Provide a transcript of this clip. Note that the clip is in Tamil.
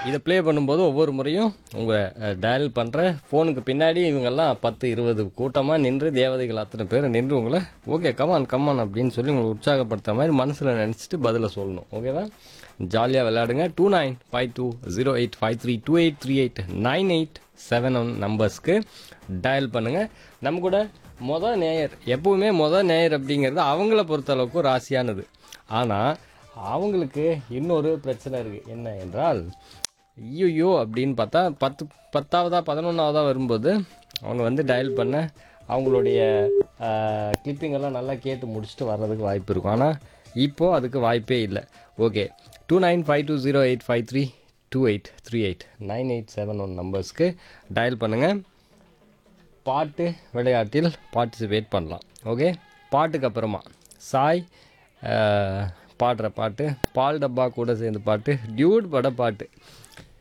இதை ப்ளே பண்ணும்போது ஒவ்வொரு முறையும் உங்கள் டயல் பண்ணுற ஃபோனுக்கு பின்னாடி இவங்கெல்லாம் பத்து இருபது கூட்டமாக நின்று தேவதைகள் அத்தனை பேர் நின்று உங்களை ஓகே கமான் கமான் அப்படின்னு சொல்லி உங்களை உற்சாகப்படுத்துற மாதிரி மனசில் நினச்சிட்டு பதிலை சொல்லணும் ஓகேவா ஜாலியாக விளையாடுங்க two nine five two zero eight five three two eight three eight nine eight seven one நம்பர்ஸ்க்கு டயல் பண்ணுங்கள் நம்ம கூட மொதல் நேயர் எப்பவுமே மொதல் நேயர் அப்படிங்கிறது அவங்கள பொறுத்தளவுக்கு ராசியானது ஆனால் அவங்களுக்கு இன்னொரு பிரச்சனை இருக்குது என்ன என்றால் ஐயோ அப்படின்னு பார்த்தா பத்து பத்தாவதா பதினொன்றாவதா வரும்போது அவங்க வந்து டயல் பண்ண அவங்களுடைய கிளிப்பிங் எல்லாம் நல்லா கேட்டு முடிச்சுட்டு வர்றதுக்கு வாய்ப்பு இருக்கும் ஆனால் இப்போது அதுக்கு வாய்ப்பே இல்லை okay two nine five two zero eight five three two eight three eight nine eight seven one நம்பர்ஸ்க்கு டயல் பண்ணுங்கள் பாட்டு விளையாட்டில் பார்ட்டிசிபேட் பண்ணலாம் ஓகே பாட்டுக்கு அப்புறமா சாய் அஹ், பாடுற பாட்டு பால் டப்பா கூட சேர்ந்து பாட்டு டியூட் பட பாட்டு